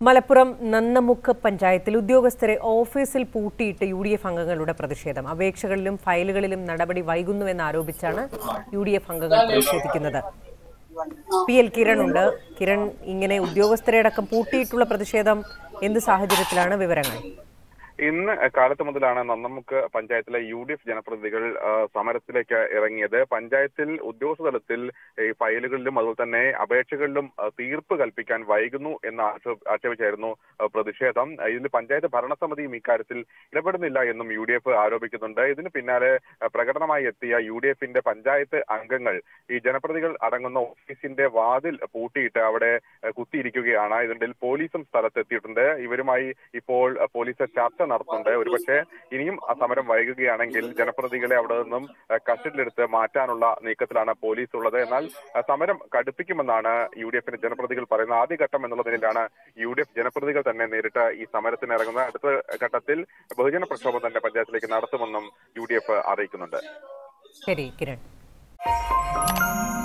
മലപ്പുറം നന്നമുക്ക് പഞ്ചായത്തിൽ ഉദ്യോഗസ്ഥരെ ഓഫീസിൽ പൂട്ടിയിട്ട് യു ഡി എഫ് അംഗങ്ങളുടെ പ്രതിഷേധം അപേക്ഷകളിലും ഫയലുകളിലും നടപടി വൈകുന്നുവെന്നാരോപിച്ചാണ് യു ഡി എഫ് അംഗങ്ങൾ പ്രതിഷേധിക്കുന്നത് പി എൽ കിരൺ ഉണ്ട് കിരൺ ഇങ്ങനെ ഉദ്യോഗസ്ഥരെ അടക്കം പൂട്ടിയിട്ടുള്ള പ്രതിഷേധം എന്ത് സാഹചര്യത്തിലാണ് വിവരങ്ങൾ ഇന്ന് കാലത്ത് മുതലാണ് നന്നമുക്ക് പഞ്ചായത്തിലെ യു ഡി എഫ് ജനപ്രതിനിധികൾ ആ, സമരത്തിലേക്ക് ഇറങ്ങിയത് പഞ്ചായത്തിൽ ഉദ്യോഗസ്ഥ തലത്തിൽ ഈ ഫയലുകളിലും അതുപോലെ തന്നെ അപേക്ഷകളിലും ആ, തീർപ്പ് കൽപ്പിക്കാൻ വൈകുന്നു എന്ന് ആക്ഷേ- ആക്ഷേപിച്ചായിരുന്നു ആ, പ്രതിഷേധം ഇതിൽ പഞ്ചായത്ത് ഭരണസമിതിയും ഇക്കാര്യത്തിൽ ഇടപെടുന്നില്ല എന്നും യു ഡി എഫ് ആരോപിക്കുന്നുണ്ട് ഇതിന് പിന്നാലെ ആ, പ്രകടനമായി എത്തിയ യു ഡി എഫിന്റെ പഞ്ചായത്ത് അംഗങ്ങൾ ഈ ജനപ്രതികൾ അടങ്ങുന്ന ഓഫീസിന്റെ വാതിൽ പൂട്ടിയിട്ട് അവിടെ ആ, കുത്തിയിരിക്കുകയാണ് ഇതിനിടയിൽ പോലീസും സ്ഥലത്തെത്തിയിട്ടുണ്ട് ഇവരുമായി ഇപ്പോൾ ആ, പോലീസ് ചർച്ച നടത്തുന്നുണ്ട് ഒരുപക്ഷെ ഇനിയും ആ സമരം വൈകുകയാണെങ്കിൽ ജനപ്രതികളെ അവിടെ നിന്നും ആ, കസ്റ്റഡിയിലെടുത്ത് മാറ്റാനുള്ള നീക്കത്തിലാണ് പോലീസ് ഉള്ളത് എന്നാൽ ആ, സമരം കടുപ്പിക്കുമെന്നാണ് യു ഡി എഫിന്റെ ജനപ്രതികൾ പറയുന്നത് ആദ്യഘട്ടം എന്നുള്ള നിലയിലാണ് യു ഡി എഫ് ജനപ്രതികൾ തന്നെ നേരിട്ട് ഈ സമരത്തിന് ഇറങ്ങുന്നത് അടുത്ത ഘട്ടത്തിൽ ബഹുജന പ്രക്ഷോഭം തന്നെ പഞ്ചായത്തിലേക്ക് നടത്തുമെന്നും യു ഡി എഫ് അറിയിക്കുന്നുണ്ട് ശരി കിരൺ